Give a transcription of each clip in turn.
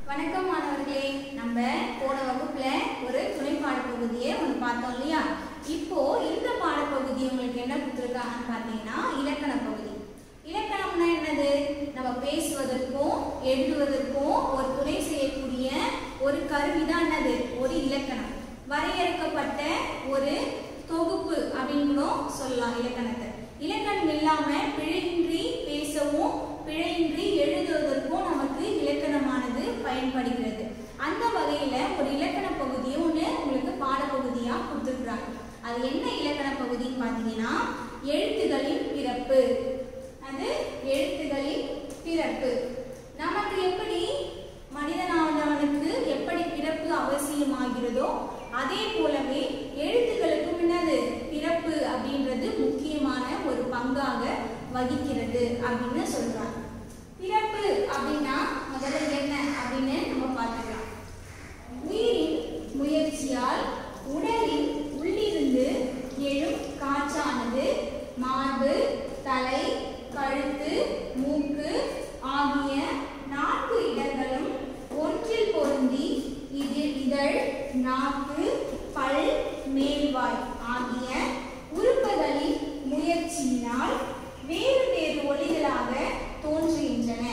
வணக்கம் மாணவர்களே நம்ம போன வகுப்புல ஒரு துணை பாடப்பகுதியை ஒன்று பார்த்தோம் இல்லையா இப்போ இந்த பாடப்பகுதி உங்களுக்கு என்ன கொடுத்துருக்காங்கன்னு பார்த்தீங்கன்னா இலக்கண பகுதி இலக்கணம்னா என்னது நம்ம பேசுவதற்கும் எழுதுவதற்கும் ஒரு துணை செய்யக்கூடிய ஒரு கருவி தான் என்னது ஒரு இலக்கணம் வரையறுக்கப்பட்ட ஒரு தொகுப்பு அப்படின்னு கூட சொல்லலாம் இலக்கணத்தை இலக்கணம் இல்லாம பிழையின்றி பேசவும் பிழையின்றி எழுதுவதற்கும் நமக்கு இலக்கணமானது பயன்படுகிறது அந்த வகையில ஒரு இலக்கண பகுதியை ஒன்று உங்களுக்கு பாடப்பகுதியா கொடுத்துருக்குறாங்க அது என்ன இலக்கண பகுதின்னு பார்த்தீங்கன்னா எழுத்துகளின் பிறப்பு அது எழுத்துகளின் பிறப்பு நமக்கு எப்படி மனிதனானவனுக்கு எப்படி பிறப்பு அவசியமாகிறதோ அதே போலவே எழுத்துக்களுக்கும் என்னது பிறப்பு அப்படின்றது முக்கியமான ஒரு பங்காக வகிக்கிறது அப்படின்னு சொல்றாங்க பிறப்பு அப்படின்னா முதல்ல என்ன அப்படின்னு நம்ம பார்த்துக்கலாம் உயிரின் முயற்சியால் உடலின் உள்ளிருந்து எழும் காற்றானது மார்பு தலை கழுத்து மூக்கு ஆகிய நான்கு இடங்களும் ஒன்றில் பொருந்தி இதில் இதழ் நாக்கு பல் மேல்வாய் ஆகிய உறுப்புகளின் முயற்சியினால் வேறு வேறு ஒளிகளாக தோன்றுகின்றன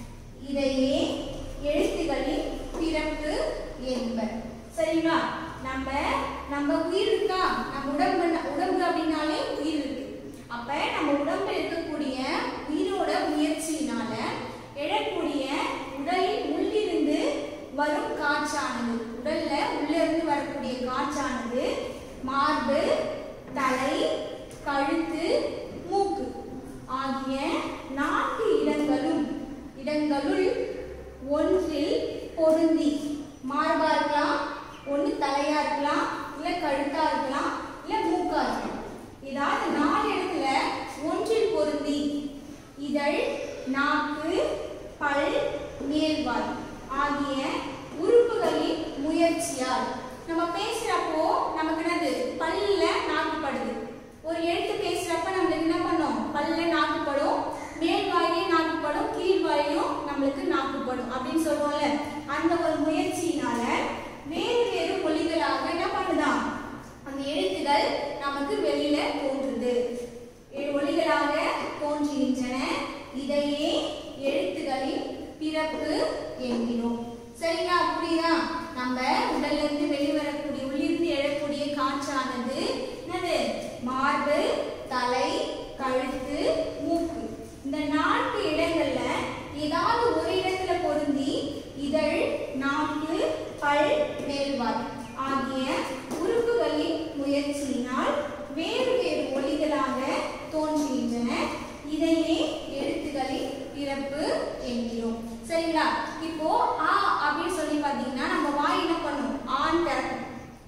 இதையே எழுத்துகளின் பிறப்பு என்பர் சரிங்களா நம்ம நம்ம உயிர் இருக்கா நம்ம உடம்பு உடம்பு அப்படின்னாலே உயிர் இருக்கு அப்ப நம்ம உடம்புல இருக்கக்கூடிய உயிரோட முயற்சியினால எழக்கூடிய உடலின் உள்ளிருந்து வரும் காற்றானது உடல்ல உள்ள இருந்து வரக்கூடிய காற்றானது மார்பு தலை கழுத்து மூக்கு ஆகிய நான்கு இடங்களும் இடங்களுள் ஒன்றில் பொருந்தி மார்பா இருக்கலாம் ஒன்று தலையா இருக்கலாம் இல்ல கழுத்தா இருக்கலாம் இல்ல மூக்கா இருக்கலாம் ஏதாவது நாலு இடத்துல ஒன்றில் பொருந்தி இதழ் நாக்கு பல் மேல்வாய் ஆகிய உறுப்புகளின் முயற்சியால் நம்ம பேசுறப்போ நமக்கு என்னது பல்ல நாக்குப்படுது ஒரு எழுத்து பேசுறப்ப நம்மளுக்கு என்ன பண்ணோம் பல்ல நாக்குப்படும் மேல் வாயிலையும் நாக்குப்படும் கீழ் வாயிலும் நம்மளுக்கு நாக்குப்படும் அப்படின்னு சொல்லுவோம்ல அந்த ஒரு முயற்சியினால வேறு வேறு ஒளிகளாக என்ன பண்ணுதான் அந்த எழுத்துகள் நமக்கு வெளியில தோன்றுது எ- ஒளிகளாக தோன்றுகின்றன இதையே எழுத்துகளின் பிறப்பு என்கிறோம் சரிங்களா புரியுதா நம்ம உடல்ல இருந்து வெளிவரக்கூடிய உள்ளிருந்து எழக்கூடிய காற்றானது என்னது மார்பு தலை கழுத்து மூக்கு இந்த நான்கு இடங்கள்ல ஏதாவது ஒரு இடத்துல பொருந்தி இதழ் நாக்கு பல் மேல்வாய் ஆகிய உறுப்புகளின் முயற்சியினால் வேறு வேறு ஒளிகளாக தோன்றுகின்றன இதையே எழுத்துக்களின் பிறப்பு என்கிறோம் சரிங்களா இப்போ ஆ அப்படின்னு சொல்லி பார்த்தீங்கன்னா நம்ம வாய் என்ன பண்ணும் ஆண் திறக்கும்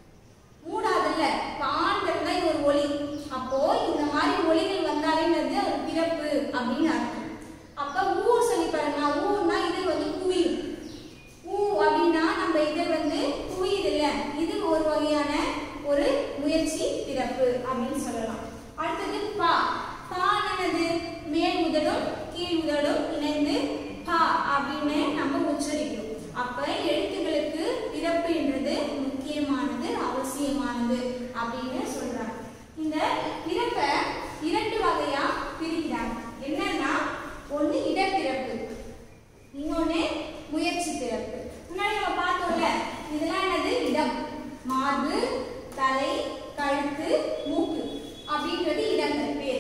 மூடாதுல்ல இப்ப ஆண் திறந்தா இது ஒரு ஒளி அப்போ இந்த மாதிரி ஒளிகள் வந்தாலே என்னது ஒரு பிறப்பு அப்படின்னு அர்த்தம் அப்ப ஊ சொல்லி பாருங்க ஊன்னா இது வந்து குவியும் ஊ அப்படின்னா நம்ம இது வந்து குவியுது இல்ல இது ஒரு வகையான ஒரு முயற்சி பிறப்பு அப்படின்னு சொல்லலாம் அடுத்தது பா பா என்னது மேல் முதலும் கீழ் முதலும் இணைந்து பா அப்படின்னு நம்ம உச்சரிக்கிறோம் அப்ப எழுத்துக்களுக்கு பிறப்பு என்றது முக்கியமானது அவசியமானது அப்படின்னு சொல்றாங்க இந்த பிறப்பை இரண்டு வகையா பிரிக்கிறாங்க என்னன்னா ஒண்ணு இடப்பிறப்பு இன்னொன்னு முயற்சி பிறப்பு முன்னாடி நம்ம பார்த்தோம்ல இதெல்லாம் என்னது இடம் மார்பு தலை கழுத்து மூக்கு அப்படின்றது இடங்கள் பேர்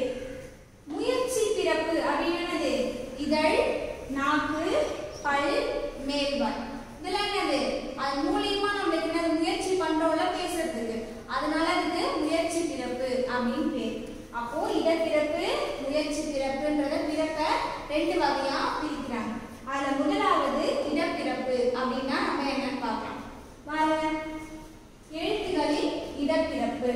முயற்சி பிறப்பு அப்படின்னு என்னது இதழ் நாக்கு பல் மேல்வாய் இதெல்லாம் என்னது அது மூலியமா நம்மளுக்கு என்னது முயற்சி பண்றோம்ல பேசுறதுக்கு அதனால அதுக்கு முயற்சி பிறப்பு அப்படின்னு பேர் அப்போ இடப்பிறப்பு முயற்சி பிறப்புன்றத பிறப்ப ரெண்டு வகையா பிரிக்கிறாங்க அதுல முதலாவது இடப்பிறப்பு அப்படின்னா நம்ம என்னன்னு பார்க்கலாம் வாங்க எழுத்துகளின் இடப்பிறப்பு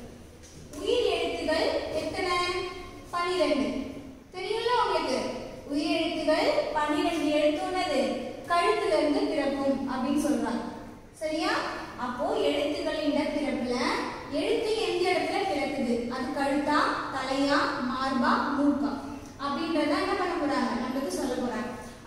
உயிர் எழுத்துகள் எத்தனை பனிரெண்டு தெரியும்ல உங்களுக்கு உயிர் எழுத்துகள் பன்னிரெண்டு எழுத்துனது கழுத்துல இருந்து பிறக்கும் அப்படின்னு சொல்றாங்க சரியா அப்போ எழுத்துக்களின் இடப்பிறப்புல எழுத்து எந்த இடத்துல பிறக்குது அது கழுத்தா தலையா மார்பா மூக்கா அப்படின்றத என்ன பண்ண போறாங்க நம்மளுக்கு சொல்ல போறாங்க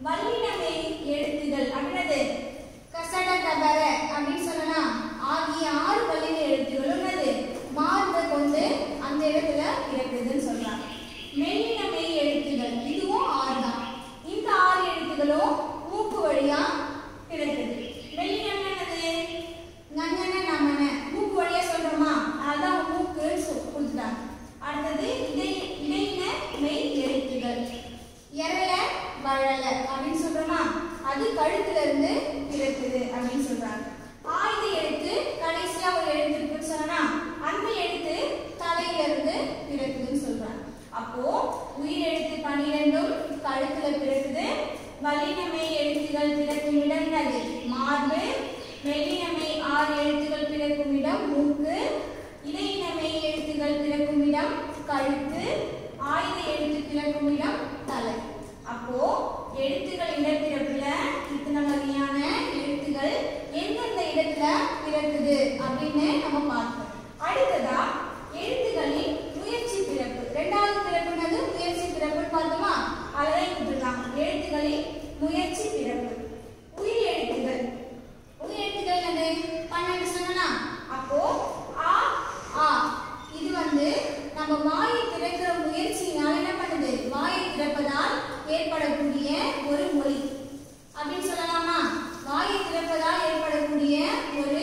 வல்லினமே எழுத்துகள் அப்படின்னது கசட தபர அப்படின்னு சொல்லலாம் ஆகிய ஆறு வல்லின எழுத்துகள் உள்ளது மார்பை கொண்டு அந்த இடத்துல இருக்குதுன்னு சொல்றாங்க மெல்லினமே எழுத்துகள் இதுவும் ஆறு தான் இந்த ஆறு எழுத்துகளும் மூக்கு வழியா கிடைக்குது மெல்லினம் என்னது நன்னன நமன மூக்கு வழியா சொல்றோமா அதான் மூக்கு கொடுத்துட்டாங்க அடுத்தது இடை இடையின மெய் எழுத்துகள் எரல வழல அப்படின்னு சொல்றோமா அது கழுத்துல இருந்து பிறக்குது அப்படின்னு சொல்றாங்க ஆயுத எழுத்து கடைசியா ஒரு எழுத்து இருக்குன்னு சொன்னா அந்த எழுத்து தலையில இருந்து பிறக்குதுன்னு சொல்றாங்க அப்போ உயிர் எழுத்து பன்னிரெண்டும் கழுத்துல பிறக்குது வல்லினமை எழுத்துகள் பிறக்கும் இடம் என்னது மார்பு மெல்லினமை ஆறு எழுத்துகள் பிறக்கும் இடம் மூக்கு இடையினமை எழுத்துகள் பிறக்கும் இடம் கழுத்து ஆயுத எழுத்து பிறக்கும் இடம் தலை அப்போ எழுத்துக்கள் இடப்பிறப்புல இத்தனை வகையான எழுத்துகள் எந்தெந்த இடத்துல பிறக்குது அப்படின்னு நம்ம பார்த்தோம் அடுத்ததா எழுத்துக்களின் முயற்சி பிறப்பு ரெண்டாவது பிறப்புனது முயற்சி பிறப்புன்னு பார்த்தோமா அதான் கொடுத்துருக்காங்க எழுத்துக்களின் முயற்சி பிறப்பு உயிர் எழுத்துகள் உயிர் எழுத்துக்கள் என்னது பன்னெண்டு சொன்னா அப்போ ஆ ஆ இது வந்து நம்ம வாயை திறக்கிற முயற்சியினால என்ன பண்ணுது வாயை திறப்பதால் ஏற்படக்கூடிய ஒரு மொழி அப்படின்னு சொல்லலாமா வாயை திறப்பதால் ஏற்படக்கூடிய ஒரு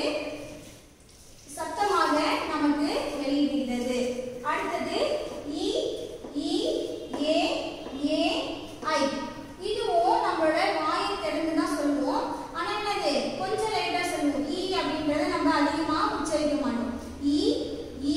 சத்தமாக நமக்கு வெளியிடுகிறது அடுத்தது இ இ ஏ ஏ ஐ இதுவும் நம்மளோட வாயை திறந்து தான் சொல்லுவோம் ஆனா என்னது கொஞ்சம் லைட்டா சொல்லுவோம் இ அப்படின்றத நம்ம அதிகமா உச்சரிக்க மாட்டோம் இ இ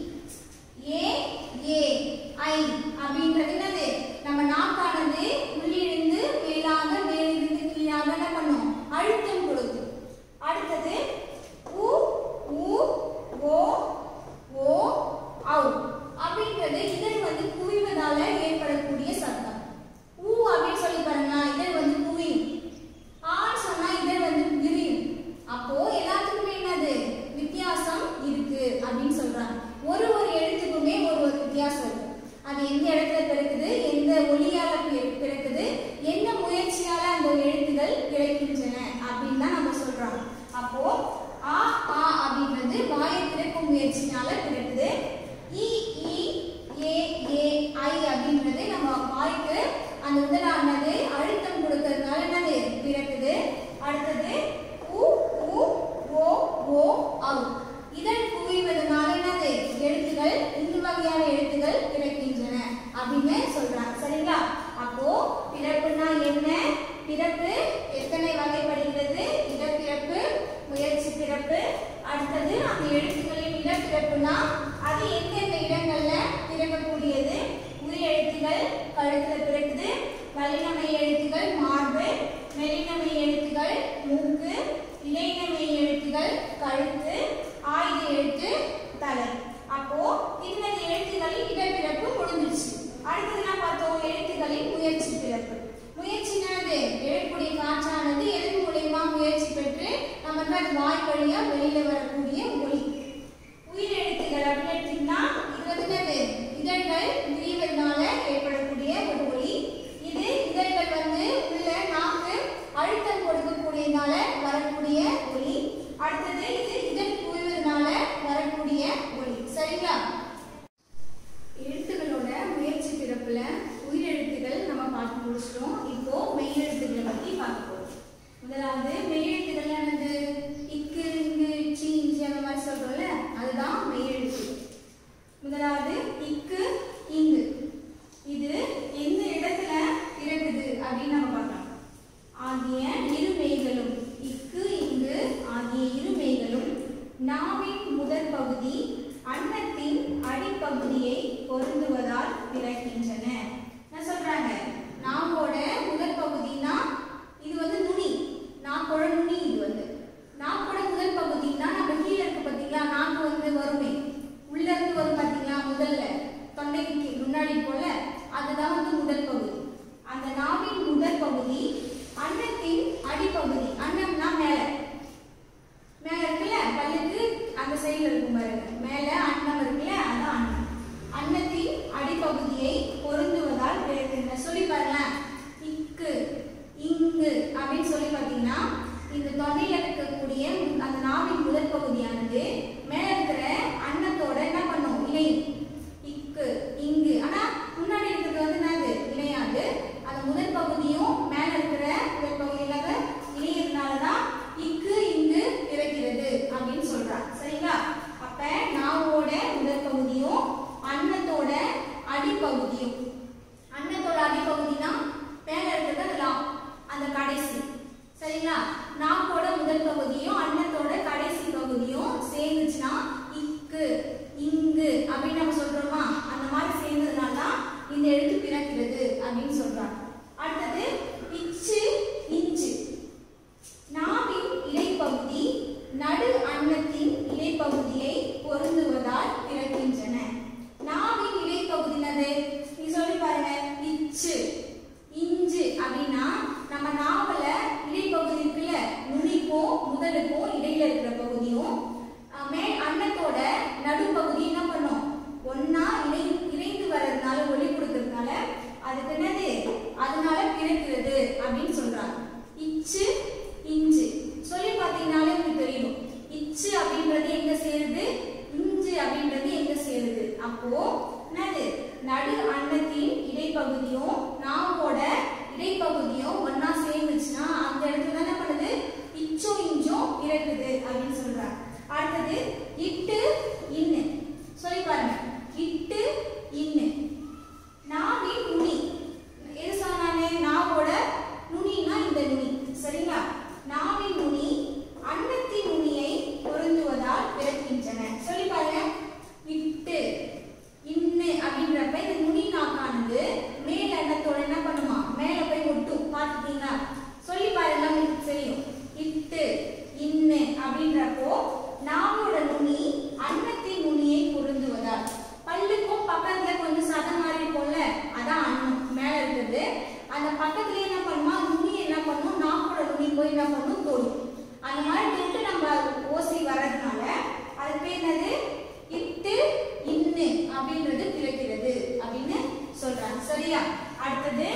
ஏ ஏ ஐ அப்படின்றது என்னது நம்ம நாக்கானது உள்ளிருந்து மேலாக மேலிருந்து கீழாக என்ன பண்ணும் அழுத்தம் கொடுக்கும் அடுத்தது உ உ ஓ ஓ ஔ அப்படின்றது இதழ் வந்து குவிவதால ஏற்படக்கூடிய சத்தம் ஊ அப்படின்னு சொல்லி பாருங்க இதழ் வந்து குவியும் ஆன்னு சொன்னா இதழ் வந்து விரியும் அப்போ எல்லாத்துக்குமே என்னது வித்தியாசம் இருக்கு அப்படின்னு சொல்றாங்க ஒரு ஒரு எழுத்துக்குமே ஒரு ஒரு வித்தியாசம் இருக்கு அது எந்த இடத்துல பிறக்குது எந்த ஒளியால பி- பிறக்குது என்ன முயற்சியால அந்த எழுத்துகள் கிடைக்கின்றன அப்படின்னு தான் நம்ம சொல்றோம் அப்போ ஆ ஆ அப்படின்றது வாயை திறக்கும் முயற்சினால பிறக்குது இ இ ஏ ஏ ஐ அப்படின்றது நம்ம வாய்க்கு அந்த உடலானது அழுத்தம் கொடுக்கறதுனால என்னது பிறக்குது அடுத்தது உ உ ஓ ஓ ஔ இதழ் குவிவதனால என்னது எழுத்துகள் இந்த வகையான எழுத்துகள் பிறக்கின்றன அப்படின்னு சொல்றாங்க சரிங்களா அப்போ பிறப்புனா என்ன பிறப்பு எத்தனை வகைப்படுகிறது இடப்பிறப்பு முயற்சி பிறப்பு அடுத்தது அந்த எழுத்துக்களின் இடப்பிறப்புனா அது எந்தெந்த இடங்கள்ல பிறக்கக்கூடியது உயிர் எழுத்துகள் கழுத்துல பிறக்குது வல்லினமை எழுத்துகள் மார்பு மெல்லினமை எழுத்துகள் மூக்கு இடையினமை எழுத்துகள் கழுத்து ஆயுத எழுத்து தலை அப்போ இந்த எழுத்துக்களின் இடப்பிறப்பு முடிஞ்சிருச்சு அடுத்தது என்ன பார்த்தோம் எழுத்துக்களின் முயற்சி பிறப்பு முயற்சி என்னது சரிங்களா நாக்கோட முதல் பகுதியும் அன்னத்தோட கடைசி பகுதியும் சேர்ந்துச்சுன்னா இக்கு இங்கு அப்படின்னு நம்ம சொல்றோமா அந்த மாதிரி சேர்ந்ததுனால தான் இந்த எழுத்து பிறக்கிறது அப்படின்னு சொல்றாங்க அடுத்தது இச்சு இஞ்சு நாவின் இடைப்பகுதி நடு அன்னத்தின் இடைப்பகுதியை பொருந்துவதால் பிறக்கின்றன நாவின் இடைப்பகுதி என்னது நீ சொல்லி பாருங்க இச்சு இஞ்சு அப்படின்னா நம்ம நாவல இடைப்பகுதி இருக்குல்ல நுனிக்கும் முதலுக்கும் இடையில இருக்கிற பகுதியும் அஹ், மேல் அன்னத்தோட நடுப்பகுதி என்ன பண்ணும் ஒன்னா இணை இணைந்து வர்றதுனால ஒளி கொடுக்கறதுனால அதுக்கு என்னது அதனால பிறக்கிறது அப்படின்னு சொல்றாங்க இச்சு இஞ்சு சொல்லி பார்த்தீங்கன்னாலே உங்களுக்கு தெரியும் இச்சு அப்படின்றது எங்க சேருது இஞ்சு அப்படின்றது எங்க சேருது அப்போ என்னது நடு அன்னத்தின் இடைப்பகுதியும் நாவோட இடைப்பகுதியும் ஒண்ணா சேர்ந்துச்சுன்னா அந்த இடத்துல என்ன பண்ணுது இச்சும் இஞ்சும் பிறக்குது அப்படின்னு சொல்றாங்க அடுத்தது இட்டு இன்னு சொல்லி பாருங்க இட்டு இன்னு நாவின் நுனி எது சொன்னானே நாவோட நுனினா இந்த நுனி சரிங்களா நாவின் நுனி அன்னத்தின் நுனியை பொருந்துவதால் பிறக்கின்றன சொல்லி பாருங்க இட்டு இன்னு அப்படின்றப்ப இந்த நுனி நாக்கானது மேல் அன்னத்தோட என்ன பண்ணுமா மேல போய் ஒட்டும் பார்த்துட்டீங்களா சொல்லி பாருங்க உங்களுக்கு தெரியும் இட்டு இன்னு அப்படின்றப்போ நாவோட நுனி அன்னத்தின் நுனியை பொருந்துவதால் பல்லுக்கும் பக்கத்துல கொஞ்சம் சதம் மாதிரி இருக்கும்ல அதான் அன்னம் மேல இருக்குது அந்த பக்கத்துலயே என்ன பண்ணுமா நுனி என்ன பண்ணும் நாக்கோட நுனி போய் என்ன பண்ணும் தொடும் அந்த மாதிரி தொட்டு நம்ம ஓசை வர்றதுனால அது பேர் என்னது இட்டு இன்னு அப்படின்றது பிறக்கிறது அப்படின்னு சொல்றாங்க சரியா அடுத்தது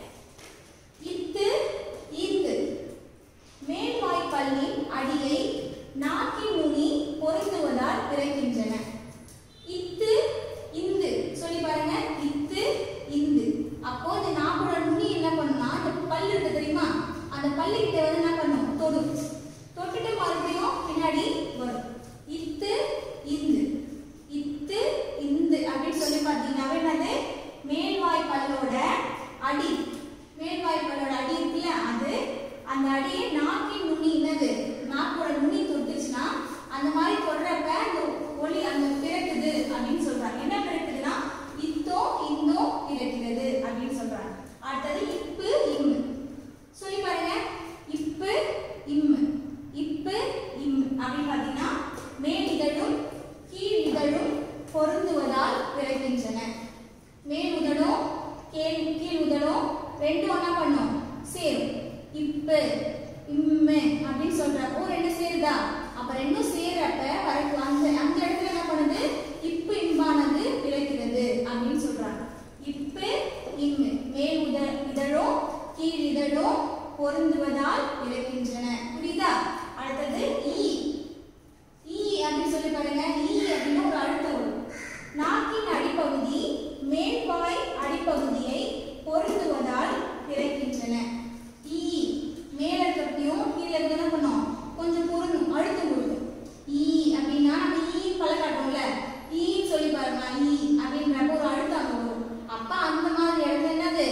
இத்து இந்து மேல்வாய் பல்லின் அடியை நாக்கின் நுனி பொருந்துவதால் பிறக்கின்றன இத்து இந்து சொல்லி பாருங்க இத்து இந்து அப்போ இந்த நாக்கோட நுனி என்ன பண்ணும்னா அந்த பல்லு இருக்கு தெரியுமா அந்த பல்லு கிட்ட வந்து என்ன பண்ணும் தொடும் தொட்டுட்டு மறுபடியும் பின்னாடி வரும் இத்து இந்து இத்து இந்து அப்படின்னு சொல்லி பார்த்தீங்கன்னாவே என்னது மேல்வாய் பல்லோட அடி மேல்வாய் பல்லோட அடி இருக்குல்ல அது அந்த அடியை நாக்கின் நுனி என்னது நாக்கோட நுனி தொட்டுச்சுன்னா அந்த மாதிரி தொடுறப்ப அந்த ஒளி அந்த பிறக்குது அப்படின்னு சொல்றாங்க என்ன பிறக்குதுன்னா இத்தோ இந்தோ பிறக்கிறது அப்படின்னு சொல்றாங்க அடுத்தது இப்பு இம்மு சொல்லி பாருங்க இப்பு இம்மு இப்பு இம்மு அப்படின்னு பார்த்தீங்கன்னா மேல் இதழும் கீழ் இதழும் பொருந்துவதால் பிறக்கின்றன மேல் உதடும் கீழ் கீழ் உதடும் ரெண்டும் என்ன பண்ணும் சேரும் இப்பு இம்மு அப்படின்னு சொல்றப்போ ரெண்டு சேருதா அப்ப ரெண்டும் சேர்றப்ப வர அந்த அந்த இடத்துல என்ன பண்ணுது இப்பு இம்பானது பிறக்கிறது அப்படின்னு சொல்றாங்க இப்பு இம்மு மேல் உத இதழும் கீழ் இதழும் பொருந்துவதால் பிறக்கின்றன புரியுதா அடுத்தது ஈ ஈ அப்படின்னு சொல்லி பாருங்க ஈ அப்படின்னா ஒரு அழுத்தம் வரும் நாக்கின் அடிப்பகுதி மேல்வாய் அடிப்பகுதியை பொருந்துவதால் பிறக்கின்றன ஈ மேல இருக்கிறதையும் கீழே இருக்க என்ன பண்ணும் கொஞ்சம் பொருந்தும் அழுத்தம் கொடுக்கும் ஈ அப்படின்னா நம்ம ஈ பல காட்டும்ல ஈன்னு சொல்லி பாருங்க ஈ அப்படின்றப்ப ஒரு அழுத்தம் அங்க வரும் அப்ப அந்த மாதிரி இடத்துல என்னது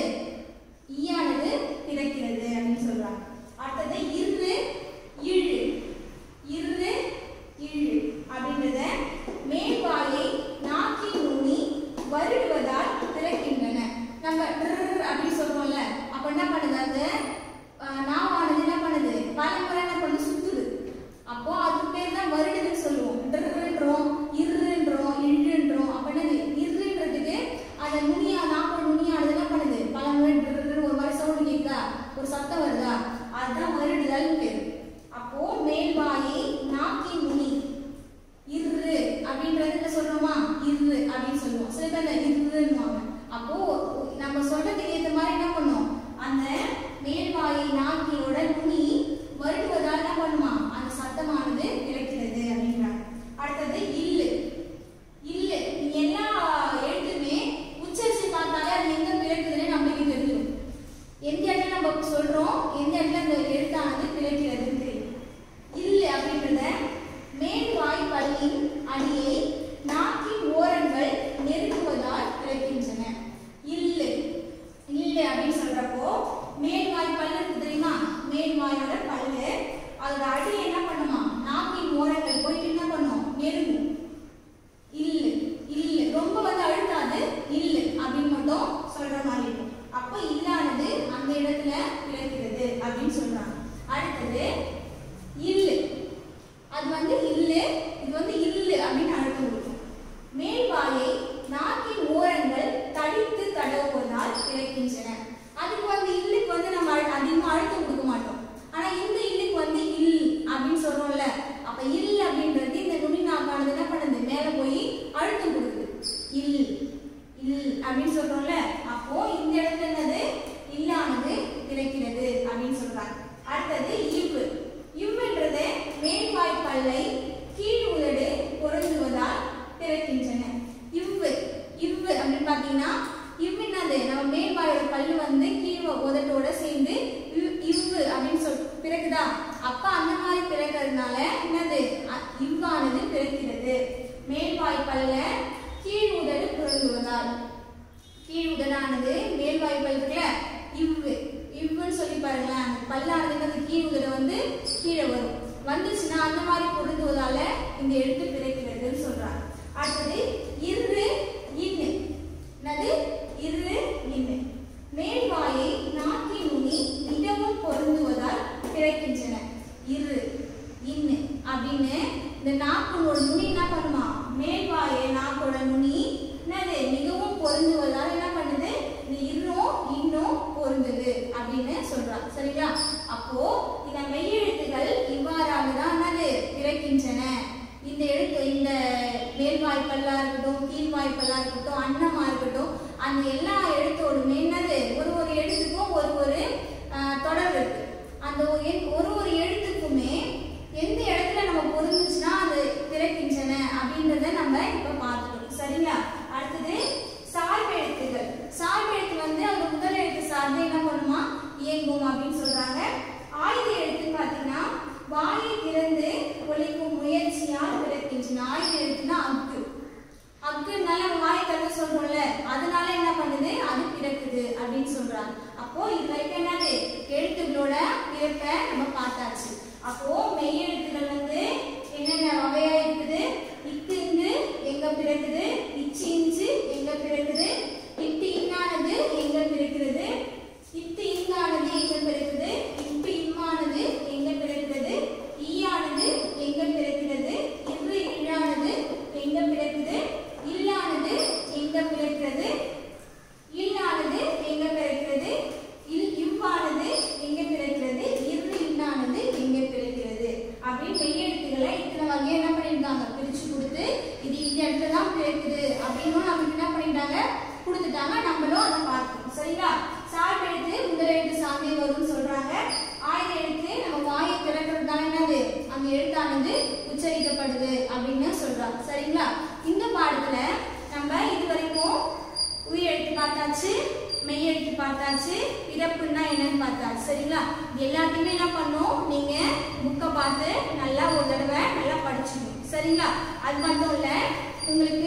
ஈயானது பிறக்கிறது அப்படின்னு சொல்றாங்க அடுத்தது இரு இழு அப்படின்னு சொல்றாங்க அடுத்தது இல்லு அது வந்து இல்லு இது வந்து இல்லு அப்படின்னு அர்த்தம் கொடுக்கும் மேல்வாயை நாக்கின் ஓரங்கள் தடித்து தடவுவதால் கிடைக்கின்றன அதுக்கு வந்து இல்லுக்கு வந்து நம்ம அழு- அதிகமா அழுத்தம் கொடுக்க மாட்டோம் ஆனா இந்த இல்லுக்கு வந்து இல் அப்படின்னு சொல்றோம்ல அப்ப இல் அப்படின்றது இந்த நுனி நாக்கானது என்ன பண்ணுது மேல போய் அழுத்தம் கொடுக்குது இல் இல் அப்படின்னு சொல்றோம்ல அப்போ இந்த இடத்துல என்னது இல்லானது கிடைக்கிறது அப்படின்னு சொல்றாங்க அடுத்தது இவ்வு இவ்வுன்றது மேல்வாய் பல்லை கீழ் உதடு பொருந்துவதால் பிறக்கின்றன இவ்வு இவ்வு அப்படின்னு பாத்தீங்கன்னா இவ்வு என்னது நம்ம மேல்வாயோட பல்லு வந்து கீழ் உதட்டோட சேர்ந்து இவ்- இவ்வு அப்படின்னு சொல் பிறகுதா அப்ப அந்த மாதிரி பிறக்கிறதுனால என்னது அ- இவ்வானது பிறக்கிறது மேல்வாய் பல்ல கீழ் உதடு பொருந்துவதால் கீழ் உதடானது மேல் வாய்ப்பல் இருக்குல்ல இவ்வு இவ்வுன்னு சொல்லி பாருங்களேன் அந்த பல்லானது அந்த கீழ் உதடு வந்து கீழே வரும் வந்துச்சுன்னா அந்த மாதிரி பொருந்துவதால இந்த எழுத்து பிறக்கிறதுன்னு சொல்றாங்க அடுத்தது இரு இன்னு என்னது இரு இன்னு மேல் வாயை நாக்கின் நுனி மிகவும் பொருந்துவதால் பிறக்கின்றன இரு இன்னு அப்படின்னு இந்த நாக்கோட நுனி என்ன பண்ணுமா மேல் வாயை நாக்கோட நுனி என்னது மிகவும் பொருந்துவதால் என்ன பண்ணுது இந்த இன்னும் இன்னும் பொருந்துது அப்படின்னு சொல்றாங்க சரிங்களா அப்போ இந்த மெய்யெழுத்துகள் இவ்வாறாக தான் என்னது பிறக்கின்றன இந்த எழுத்து இந்த மேல்வாய்ப்பல்லா இருக்கட்டும் கீழ்வாய்ப்பல்லா இருக்கட்டும் அன்னமா இருக்கட்டும் அந்த எல்லா எழுத்தோடுமே என்னது ஒரு ஒரு எழுத்துக்கும் ஒரு ஒரு ஆஹ், தொடர் இருக்கு அந்த ஒரு எண்- ஒரு ஒரு எழுத்துக்குமே எந்த இடத்துல நம்ம பொருந்துச்சுன்னா அது பிறக்கின்றன அப்படின்றத நம்ம இப்ப பார்த்துட்டோம் சரிங்களா அடுத்தது சார்பெழுத்துகள் சார்பெழுத்து வந்து அந்த முதல் எழுத்து சார்ந்து என்ன பண்ணுமா இயங்கும் அப்படின்னு சொல்றாங்க ஆயுத எழுத்துன்னு பாத்தீங்கன்னா வாயை திறந்து ஒலிக்கும் முயற்சியால் பிறக்கின்றன ஆயுத எழுத்துனா அக்கு அக்குனால நம்ம வாயை திறந்து சொல்றோம்ல அதனால என்ன பண்ணுது அது பிறக்குது அப்படின்னு சொல்றாங்க அப்போ இது வரைக்கும் என்னது எழுத்துக்களோட பிறப்பை நம்ம பார்த்தாச்சு அப்போ மெய் எழுத்துக்கள் வந்து என்னென்ன வகையா இருக்குது இக்கு இங்கு எங்க பிறக்குது இச்சி இஞ்சு எங்க பிறக்குது இட்டு இன்னானது எங்க பிறக்கிறது இட்டு இங்கானது எங்க பிறக்குது இப்பு இம்மானது எங்க பிறக்கிறது ஈயானது எங்க பிறக்கிறது இரு இழானது எங்க பிறக்குது இல்லானது எங்க பிறக்கிறது இல்லானது எங்க பிறக்கிறது இல் இவ்வானது எங்க பிறக்கிறது இரு இன்னானது எங்க பிறக்கிறது அப்படின்னு மெய்யெழுத்துக்களை இத்தனை வகையா என்ன பண்ணிருக்காங்க பிரிச்சு கொடுத்து இது இந்த இடத்துல தான் பிறக்குது அப்படின்னு நமக்கு என்ன பண்ணிட்டாங்க கொடுத்துட்டாங்க நம்மளும் அதை பார்க்கணும் சரிங்களா சார்பு எழுத்து முதல் எழுத்து சார்ந்தே வரும்னு சொல்றாங்க ஆயுத எழுத்து நம்ம வாயை திறக்கிறதுனால என்னது அந்த எழுத்தானது உச்சரிக்கப்படுது அப்படின்னு சொல்றாங்க சரிங்களா இந்த பாடத்துல நம்ம இது வரைக்கும் உயிர் எழுத்து பார்த்தாச்சு மெய் எழுத்து பார்த்தாச்சு பிறப்புன்னா என்னன்னு பார்த்தாச்சு சரிங்களா இது எல்லாத்தையுமே என்ன பண்ணும் நீங்க புக்கை பார்த்து நல்லா ஒரு தடவை நல்லா படிச்சுக்கணும் சரிங்களா அது மட்டும் இல்ல உங்களுக்கு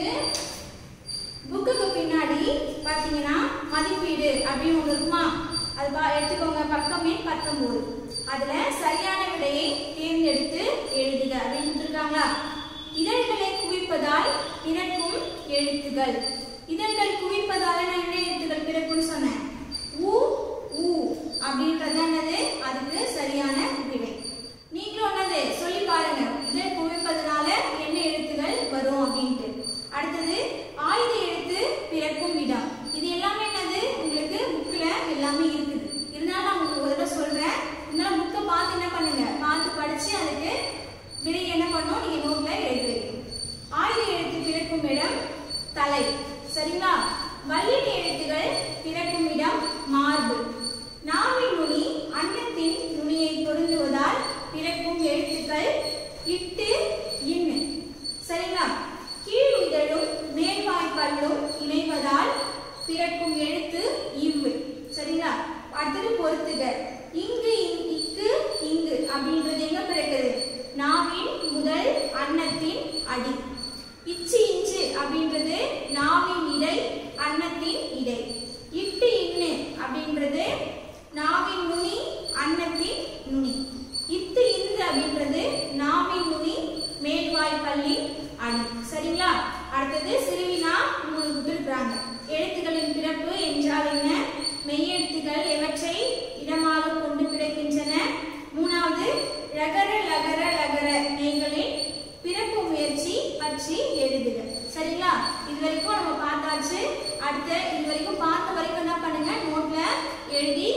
புக்குக்கு பின்னாடி பாத்தீங்கன்னா மதிப்பீடு அப்படின்னு ஒன்று இருக்குமா அது பா எடுத்துக்கோங்க பக்கமே பத்தொன்பது அதுல சரியான விடையை தேர்ந்தெடுத்து எழுதுக அப்படின்னு கொடுத்துருக்காங்களா இதழ்களை குவிப்பதால் பிறக்கும் எழுத்துகள் இதழ்கள் குவிப்பதால நான் என்ன எழுத்துக்கள் பிறக்கும்னு சொன்னேன் ஊ ஊ அப்படின்றது என்னது அதுக்கு சரியான விடை நீங்களும் என்னது சொல்லி பாருங்க இதழ் குவிப்பதனால என்ன எழுத்துகள் வரும் அப்படின்ட்டு அடுத்தது ஆயுத எழுத்து பிறக்கும் இடம் இது எல்லாமே என்னது உங்களுக்கு புக்ல எல்லாமே இருக்குது இருந்தாலும் நான் உங்களுக்கு ஒரு தடவை சொல்றேன் இருந்தாலும் புக்கை பார்த்து என்ன பண்ணுங்க பார்த்து படிச்சு அதுக்கு விடை என்ன பண்ணும் நீங்க நோட்ல எழுதி வைக்கணும் ஆயுத எழுத்து பிறக்கும் இடம் தலை சரிங்களா வல்லின எழுத்துகள் பிறக்கும் இடம் மார்பு நாவின் நுனி அன்னத்தின் நுனியை பொருந்துவதால் பிறக்கும் எழுத்துக்கள் இட்டு இன்னு சரிங்களா கீழ் உதடும் மேல்வாய் பல்லும் இணைவதால் பிறக்கும் எழுத்து இவ்வு சரிங்களா அடுத்தது பொறுத்துக இங்கு இங்- இக்கு இங்கு அப்படின்றது எங்க பிறக்குது நாவின் முதல் அன்னத்தின் அடி இச்சு இஞ்சு அப்படின்றது நாவின் இடை அன்னத்தின் இடை இட்டு இன்னு அப்படின்றது நாவின் நுனி அன்னத்தின் நுனி இத்து இந்து அப்படின்றது நாவின் நுனி மேல்வாய் பல்லின் அடி சரிங்களா அடுத்தது சிறுவினா மூணு கொடுத்துருக்குறாங்க எழுத்துக்களின் பிறப்பு என்றால் என்ன மெய்யெழுத்துக்கள் எவற்றை இடமாக கொண்டு பிறக்கின்றன அடுத்து இது வரைக்கும் பார்த்த வரைக்கும் என்ன பண்ணுங்க நோட்ல எழுதி